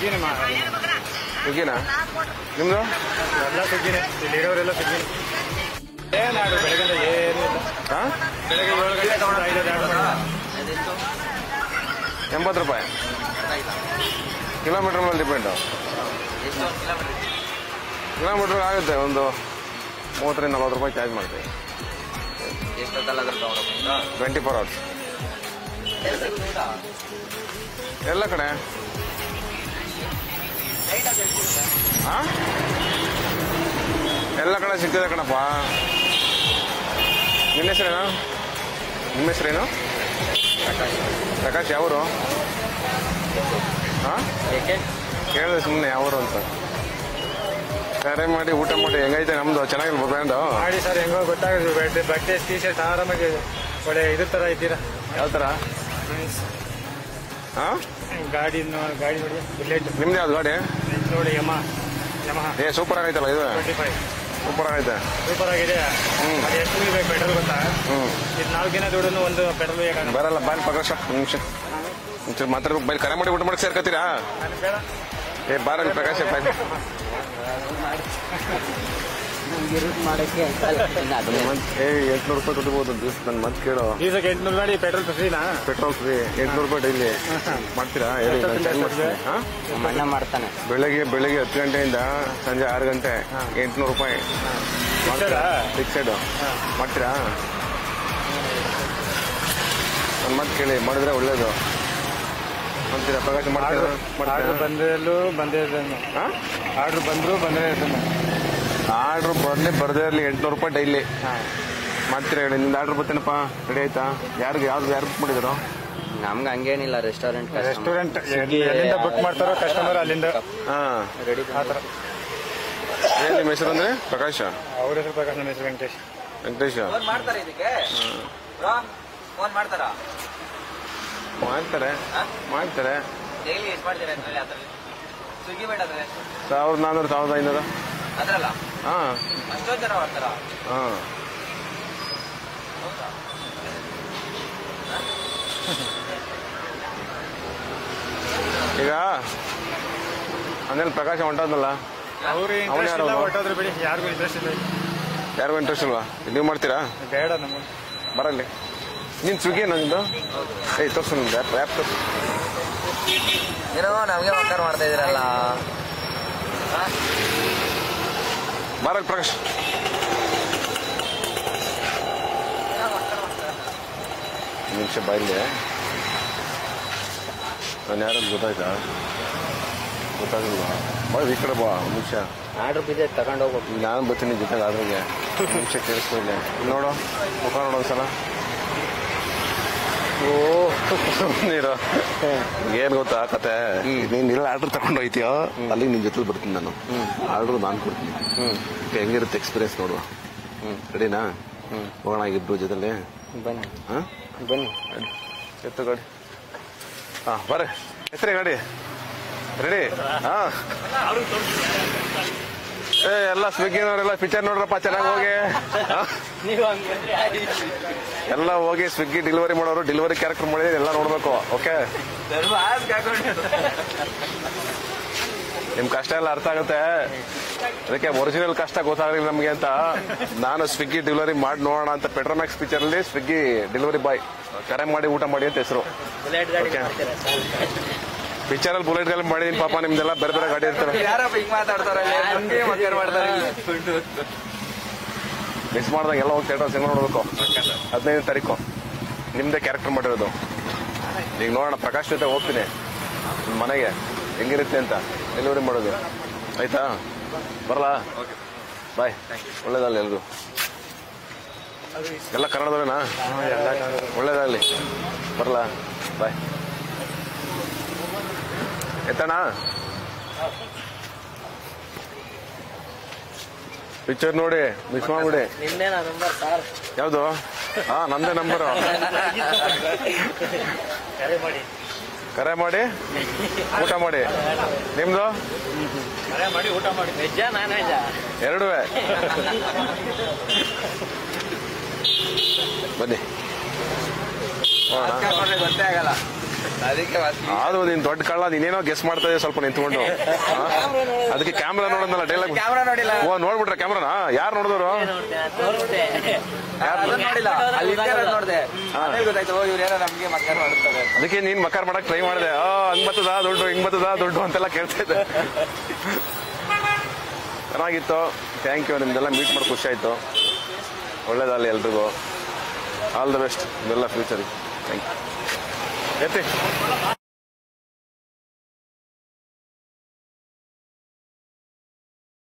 ಸುಗ್ಗಿನೇ ಮಾಡಿ ಸುಗ್ಗಿನಾ ನಿಮ್ದು ಎಲ್ಲ ಸುಗ್ಗಿನೇ ಇಲ್ಲಿರೋರೆಲ್ಲ ಸುಗ್ಗಿನೇ ಏನಾಡು ಬೆಳಗ್ಗೆ ಏನು ಇಲ್ಲ ಹಾ ಬೆಳಗ್ಗೆ ಏಳು ಗಂಟೆ ತಗೊಂಡು ಐದು ಎರಡು ಎಂಬತ್ತು ರೂಪಾಯಿ ಕಿಲೋಮೀಟರ್ ಮೇಲೆ ಡಿಪೆಂಡು ಕಿಲೋಮೀಟರ್ ಆಗುತ್ತೆ ಒಂದು ಮೂವತ್ತರಿಂದ ನಲ್ವತ್ತು ರೂಪಾಯಿ ಚಾರ್ಜ್ ಮಾಡ್ತೀವಿ ಎಷ್ಟೊತ್ತಲ್ಲಾದ್ರೂ ತಗೊಂಡು ಟ್ವೆಂಟಿ ಫೋರ್ ಅವರ್ಸ್ ಎಲ್ಲ ಕಡೆ ಹಾ ಎಲ್ಲ ಕಡೆ ಸಿಗ್ತದೆ ಕಣಪ್ಪ ನಿನ್ನ ಹೆಸರೇನು ನಿಮ್ಮ ಹೆಸರೇನು ಪ್ರಕಾಶ್ ಯಾವರು ಹಾ ಏಕೆ ಕೇಳಿದೆ ಸುಮ್ಮನೆ ಯಾವರು ಅಂತ ಕರೆ ಮಾಡಿ ಊಟ ಮಾಡಿ ಹೆಂಗೈತೆ ನಮ್ದು ಚೆನ್ನಾಗಿಲ್ವ ಬ್ರ್ಯಾಂಡು ಮಾಡಿ ಸರ್ ಹೆಂಗೋ ಗೊತ್ತಾಗುತ್ತೆ ಬಟ್ಟೆ ಬಟ್ಟೆ ಟೀ ಶರ್ಟ್ ಆರಾಮಾಗಿ ಒಳ್ಳೆ ಇದ್ರ ಥರ ಇದ್ದೀರಾ ಯಾವ ಥರ ಹಾ ಗಾಡಿ ನೋ- ಗಾಡಿ ನೋಡಿ ಬುಲೆಟ್ ನಿಮ್ದು ಯಾವ್ದು ಗಾಡಿ ನೋಡಿ ಯಮ ಯಮಹ ಏ ಸೂಪರ್ ಆಗೈತಲ್ಲ ಇದು ಟ್ವೆಂಟಿ ಫೈವ್ ಸೂಪರ್ ಆಗೈತೆ ಸೂಪರ್ ಆಗಿದೆ ಹ್ಮ್. ಅದು ಎಷ್ಟು ಬೇಕು ಪೆಟ್ರೋಲ್ ಗೊತ್ತಾ ಹ್ಞೂ ಇದು ನಾಲ್ಕು ದಿನ ದುಡ್ಡು ಒಂದು ಪೆಟ್ರೋಲ್ ಬೇಕಾಗಲ್ಲ ಬರಲ್ಲ ಬಾರಿ ಪ್ರಕಾಶ ಒಂದು ನಿಮಿಷ ಒಂಚೂರು ಮಾತಾಡ್ಬೇಕು ಬೈಲ್ ಕರೆ ಮಾಡಿ ಊಟ ಮಾಡಿ ಸೇರ್ಕತ್ತೀರಾ ನಾನು ಬೇಡ ಏ ಬಾರಲ್ಲಿ ಪ್ರಕಾಶ ಬಾಯ್ ಮಾಡಕ್ಕೆ ಏ ಎಂಟ್ನೂರು ರೂಪಾಯಿ ದುಡ್ಬೋದು ದಿವಸ ನನ್ನ ಮತ್ತೆ ಕೇಳೋ ಡೀಸಲ್ಗೆ ಎಂಟ್ನೂರು ಮಾಡಿ ಪೆಟ್ರೋಲ್ ಫ್ರೀನಾ ಪೆಟ್ರೋಲ್ ಫ್ರೀ ಎಂಟ್ನೂರು ರೂಪಾಯಿ ಡೈಲಿ ಮಾಡ್ತೀರಾ ಹೇಳಿ ನಾನು ಚಾರ್ಜ್ ಮಾಡ್ತೀನಿ ಹಾ ನಮ್ಮ ಅಣ್ಣ ಮಾಡ್ತಾನೆ ಬೆಳಗ್ಗೆ ಬೆಳಗ್ಗೆ ಹತ್ತು ಗಂಟೆಯಿಂದ ಸಂಜೆ ಆರು ಗಂಟೆ ಎಂಟ್ನೂರು ರೂಪಾಯಿ ಫಿಕ್ಸೆಡಾ? ಫಿಕ್ಸೆಡ್ ಮಾಡ್ತೀರಾ ನನ್ನ ಮತ್ತೆ ಕೇಳಿ ಮಾಡಿದ್ರೆ ಒಳ್ಳೇದು ಮಾಡ್ತೀರಾ ಪ್ರಕಾಶ ಮಾಡ್ತೀರಾ ಆರ್ಡರ್ ಮಾಡ್ತೀರಾ ಬಂದಲ್ಲೂ ಬಂದೇ ಇದ್ದಾನೆ ಹಾ ಆರ್ಡರ್ ಬಂದ್ರು ಬಂದೇ ಇದ್ದಾನೆ ಆರ್ಡ್ರ್ ಬರಲಿ ಬರದೇ ಇರಲಿ ಎಂಟ್ನೂರು ರೂಪಾಯಿ ಡೈಲಿ ಮಾಡ್ತೀರಾ ಹೇಳಿ ನಿಮ್ದು ಆರ್ಡ್ರ್ ಬರ್ತೀನಪ್ಪ ರೆಡಿ ಆಯ್ತಾ ಯಾರಿಗೆ ಯಾವ್ದು ಯಾರು ಬುಕ್ ಮಾಡಿದ್ರು ನಮ್ಗೆ ಹಂಗೇನಿಲ್ಲ ರೆಸ್ಟೋರೆಂಟ್ ರೆಸ್ಟೋರೆಂಟ್ ಎಲ್ಲಿಂದ ಬುಕ್ ಮಾಡ್ತಾರೋ ಕಸ್ಟಮರ್ ಅಲ್ಲಿಂದ ಹಾಂ ರೆಡಿ ಆ ಥರ ಏನು ನಿಮ್ಮ ಹೆಸರು ಅಂದರೆ ಪ್ರಕಾಶ ಅವ್ರ ಹೆಸರು ಪ್ರಕಾಶ್ ನಮ್ಮ ಹೆಸರು ವೆಂಕಟೇಶ್ ವೆಂಕಟೇಶ ಫೋನ್ ಮಾಡ್ತಾರೆ ಇದಕ್ಕೆ ಫೋನ್ ಮಾಡ್ತಾರಾ ಮಾಡ್ತಾರೆ ಮಾಡ್ತಾರೆ ಡೈಲಿ ಎಷ್ಟು ಮಾಡ್ತೀರಾ ಅದ್ರಲ್ಲಿ ಅದ್ರಲ್ಲಿ ಸ್ವಿಗ್ಗಿ ಬೇಡ ಅದ್ರಲ್ಲಿ ಸಾವಿರದ ನಾನ್ನೂರು ಸಾವಿರದ ಐನೂರು ಅದ್ರಲ್ಲ ಹಾಂ ಅಷ್ಟೊಂದು ಜನ ಮಾಡ್ತಾರಾ ಹಾಂ ಈಗ ಅಂದೇನು ಪ್ರಕಾಶ ಹೊಂಟೋದ್ನಲ್ಲ ಅವ್ರು ಅವ್ನು ಇಂಟ್ರೆಸ್ಟ್ ಯಾರು ಇಲ್ಲ ಅವ್ನು? ಹೊಟ್ಟೋದ್ರು ಬಿಡಿ ಯಾರಿಗೂ ಇಂಟ್ರೆಸ್ಟ್ ಇಲ್ಲ ಯಾರಿಗೂ ಇಂಟ್ರೆಸ್ಟ್ ಇಲ್ವಾ ನೀವು ಮಾಡ್ತೀರಾ ಬೇಡ ನಮಗೆ ಬರಲಿ ನೀನು ಸ್ವಿಗ್ಗಿ ನಿಂದು ಏಯ್ ತೋರ್ಸು ನಿಮ್ದು ಆ್ಯಪ್ ಆ್ಯಪ್ ತೋರ್ಸು ಏನೋ ನಮಗೆ ಮಕ್ಕಳ ಮಾಡ್ತಾ ಇದ್ರಲ್ಲ ಬರಲಿ ಪ್ರಕಾಶ್ ನಿಮಿಷ ಬಾಯಿಲೆ ನಾನು ಯಾರು ಗೊತ್ತಾಯ್ತಾ ಗೊತ್ತಾಗಿಲ್ವಾ ಬಾ ಈ ಕಡೆ ಬಾ ಒಂದು ನಿಮಿಷ ಆರ್ಡರ್ ಬಿದ್ದೆ ತಗೊಂಡು ಹೋಗ್ಬೇಕು ನಾನು ಬರ್ತೀನಿ ಜೊತೆಗೆ ಆರ್ಡ್ರಿಗೆ ನಿಮಿಷ ಕೇಳಿಸ್ಕೊಳ್ಳಿ ನೋಡು ಮುಖ ನೋಡು ಒಂದ್ಸಲ ಓ ನೀರು ಏನ್ ಗೊತ್ತಾ ಕತೆ ನೀನ್ ಇಲ್ಲ ಆರ್ಡರ್ ತಗೊಂಡು ಹೋಯ್ತೀಯೋ ಅಲ್ಲಿ ನಿನ್ ಜೊತೆ ಬರ್ತೀನಿ ನಾನು ಆರ್ಡರ್ ನಾನು ಕೊಡ್ತೀನಿ ಹೆಂಗಿರುತ್ತೆ ಎಕ್ಸ್ಪೀರಿಯನ್ಸ್ ನೋಡುವ ರೆಡಿನಾ ಹೋಗೋಣ ಇಬ್ರು ಜೊತೆಲಿ ಬನ್ನಿ ಹಾ ಬನ್ನಿ ಎತ್ತು ಗಾಡಿ ಹಾ ಬರ್ರಿ ಎತ್ತರಿ ಗಾಡಿ ರೆಡಿ ಹಾ ಏ ಎಲ್ಲ ಸ್ವಿಗ್ಗಿನವರೆಲ್ಲ ಪಿಕ್ಚರ್ ನೋಡ್ರಪ್ಪ ಚೆನ್ನಾಗಿ ಹೋಗಿ ಹಾ? ನೀವು ಹಂಗೆ ಎಲ್ಲ ಹೋಗಿ ಸ್ವಿಗ್ಗಿ ಡೆಲಿವರಿ ಮಾಡೋರು ಡೆಲಿವರಿ ಕ್ಯಾರೆಕ್ಟರ್ ಮಾಡಿದ್ರೆ ಎಲ್ಲ ನೋಡ್ಬೇಕು ಓಕೆ ನಿಮ್ ಕಷ್ಟ ಎಲ್ಲ ಅರ್ಥ ಆಗುತ್ತೆ ಅದಕ್ಕೆ ಒರಿಜಿನಲ್ ಕಷ್ಟ ಗೊತ್ತಾಗಲಿಲ್ಲ ನಮಗೆ ಅಂತ ನಾನು ಸ್ವಿಗ್ಗಿ ಡೆಲಿವರಿ ಮಾಡಿ ನೋಡೋಣ ಅಂತ ಪೆಟ್ರೋಮ್ಯಾಕ್ಸ್ ಪಿಕ್ಚರ್ ಅಲ್ಲಿ ಸ್ವಿಗ್ಗಿ ಡೆಲಿವರಿ ಬಾಯ್ ಕರೆ ಮಾಡಿ ಊಟ ಮಾಡಿ ಅಂತ ಹೆಸರು ಪಿಕ್ಚರ್ ಅಲ್ಲಿ ಬುಲೆಟ್ ಗಾಡಿ ಮಾಡಿದೀನಿ ಪಾಪ ನಿಮ್ದೆಲ್ಲ ಬೇರೆ ಬೇರೆ ಗಾಡಿ ಇರ್ತಾರೆ ಯಾರಪ್ಪ ಹಿಂಗ್ ಮಾತಾಡ್ತಾರಲ್ಲ ನಮ್ಗೆ ಮಕ್ಕಳು ಮಾಡ್ತಾರೆ ಮಿಸ್ ಮಾಡ್ದಂಗೆ ಎಲ್ಲ ಹೋಗಿ ಥಿಯೇಟರ್ ಸಿನಿಮಾ ನೋಡ್ಬೇಕು ಹದಿನೈದನೇ ತಾರೀಕು ನಿಮ್ದೇ ಕ್ಯಾರೆಕ್ಟರ್ ಮಾಡಿರೋದು ಈಗ ನೋಡೋಣ ಪ್ರಕಾಶ್ ಜೊತೆ ಹೋಗ್ತೀನಿ ನಿಮ್ ಮನೆಗೆ ಹೆಂಗಿರುತ್ತೆ ಅಂತ ಡೆಲಿವರಿ ಮಾಡೋದು ಆಯ್ತಾ ಬರಲ್ಲ ಬಾಯ್ ಒಳ್ಳೇದಲ್ಲ ಎಲ್ರು ಎಲ್ಲ ಕನ್ನಡದವೇನಾ ಒಳ್ಳೇದಾಗಲಿ ಬರಲ್ಲ ಬಾಯ್ ಎತ್ತಣ ಪಿಕ್ಚರ್ ನೋಡಿ ಮಿಸ್ ಮಾಡ್ಬಿಡಿ ನಿನ್ನೆ ನಂಬರ್ ಸರ್ ಯಾವುದು ಹಾ ನಂದೇ ನಂಬರು ಕರೆ ಮಾಡಿ ಕರೆ ಮಾಡಿ ಊಟ ಮಾಡಿ ನಿಮ್ದು ಕರೆ ಮಾಡಿ ಊಟ ಮಾಡಿ ವೆಜ್ಜ ನಾನ್ ವೆಜ್ಜ ಎರಡುವೆ ಬನ್ನಿ ಹೋಗೋಣ ಗೊತ್ತೇ ಆಗಲ್ಲ ಅದಕ್ಕೆ ವಾಸಿ ಅದು ನೀನ್ ದೊಡ್ಡ ಕಳ್ಳ ನೀನೇನೋ ಗೆಸ್ ಮಾಡ್ತಾ ಇದೀಯ ಸ್ವಲ್ಪ ನಿಂತ್ಕೊಂಡು ಆ? ಅದಕ್ಕೆ ಕ್ಯಾಮ್ರಾ ನೋಡೋದಲ್ಲ ಡೈಲಾಗ್ ಕ್ಯಾಮ್ರಾ ನೋಡಿಲ್ಲ ಓ ನೋಡ್ಬಿಟ್ರೆ ಕ್ಯಾಮ್ರಾನ ಯಾರು ನೋಡಿದವರು ಅದನ್ನ ನೋಡಿಲ್ಲ ಅಲ್ಲಿ ಇದ್ದಾರೆ ನೋಡಿದೆ ಆಮೇಲೆ ಗೊತ್ತಾಯ್ತು ಓ ಇವ್ರು ಏನೋ ನಮ್ಗೆ ಮಕ್ಕಳು ಮಾಡ್ತಾರೆ ಅದಕ್ಕೆ ನೀನ್ ಮಕಾರ ಮಾಡಕ್ ಟ್ರೈ ಮಾಡಿದೆ ಆ ಹಂಗ್ ಬರ್ತದ ದುಡ್ಡು ಹಿಂಗ್ ಬರ್ತದ ದುಡ್ಡು ಅಂತೆಲ್ಲ ಕೇಳ್ತಾ ಇದ್ದೆ ಚೆನ್ನಾಗಿತ್ತು ಥ್ಯಾಂಕ್ ಯು ನಿಮ್ದೆಲ್ಲ ಮೀಟ್ ಮಾಡಿ ಖುಷಿ ಆಯ್ತು ಒಳ್ಳೇದಾಗಲಿ ಎಲ್ರಿಗೂ ಆಲ್ ದ ಬೆಸ್ಟ್ ಇದೆಲ್ಲ ಫ್ಯೂಚರಿಗೆ ಥ್ಯಾಂಕ್ ಯು ಎತ್ತಿ